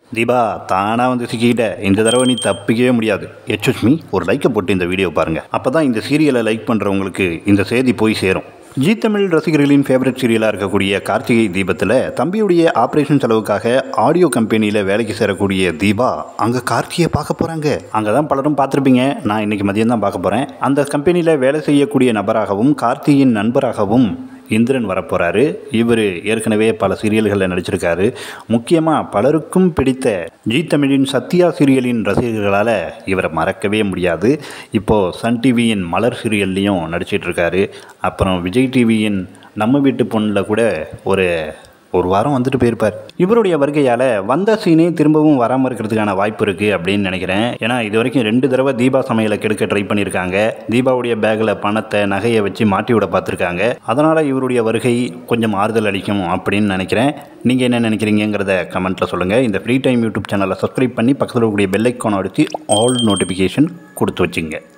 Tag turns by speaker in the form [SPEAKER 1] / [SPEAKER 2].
[SPEAKER 1] தீபா தானாக வந்து சிக்கிக்கிட்ட இந்த தடவை நீ தப்பிக்கவே முடியாது எச்எஸ்மி ஒரு லைக்கை போட்டு இந்த வீடியோ பாருங்கள் அப்போ தான் இந்த சீரியலை லைக் பண்ணுறவங்களுக்கு இந்த செய்தி போய் சேரும் ஜி தமிழ் ரசிகர்களின் ஃபேவரட் சீரியலாக இருக்கக்கூடிய கார்த்திகை தீபத்தில் தம்பியுடைய ஆப்ரேஷன் செலவுக்காக ஆடியோ கம்பெனியில் வேலைக்கு சேரக்கூடிய தீபா அங்கே கார்த்தியை பார்க்க போகிறாங்க அங்கே தான் பலரும் பார்த்துருப்பீங்க நான் இன்றைக்கி மதியம் தான் பார்க்க போகிறேன் அந்த கம்பெனியில் வேலை செய்யக்கூடிய நபராகவும் கார்த்தியின் நண்பராகவும் இந்திரன் வரப்போகிறாரு இவர் ஏற்கனவே பல சீரியல்களில் நடிச்சிருக்காரு முக்கியமாக பலருக்கும் பிடித்த ஜி தமிழின் சத்யா சீரியலின் ரசிகர்களால் இவரை மறக்கவே முடியாது இப்போது சன் டிவியின் மலர் சீரியல்லையும் நடிச்சிட்டு இருக்காரு அப்புறம் விஜய் டிவியின் நம்ம வீட்டு பொண்ணில் கூட ஒரு ஒரு வாரம் வந்துட்டு போயிருப்பார் இவருடைய வருகையால் வந்த சீனே திரும்பவும் வராமல் இருக்கிறதுக்கான வாய்ப்பு இருக்குது அப்படின்னு நினைக்கிறேன் ஏன்னா இது வரைக்கும் ரெண்டு தடவை தீபா சமையலை கெடுக்க ட்ரை பண்ணியிருக்காங்க தீபாவுடைய பேக்கில் பணத்தை நகையை வச்சு மாட்டி விட பார்த்துருக்காங்க அதனால் இவருடைய வருகை கொஞ்சம் ஆறுதல் அளிக்கும் அப்படின்னு நினைக்கிறேன் நீங்கள் என்ன நினைக்கிறீங்கிறத கமெண்ட்டில் சொல்லுங்கள் இந்த ஃப்ரீ டைம் யூடியூப் சேனலை சப்ஸ்கிரைப் பண்ணி பக்கத்தில் இருக்கக்கூடிய பெல் ஐக்கானை அடித்து ஆல் நோட்டிஃபிகேஷன் கொடுத்து வச்சுங்க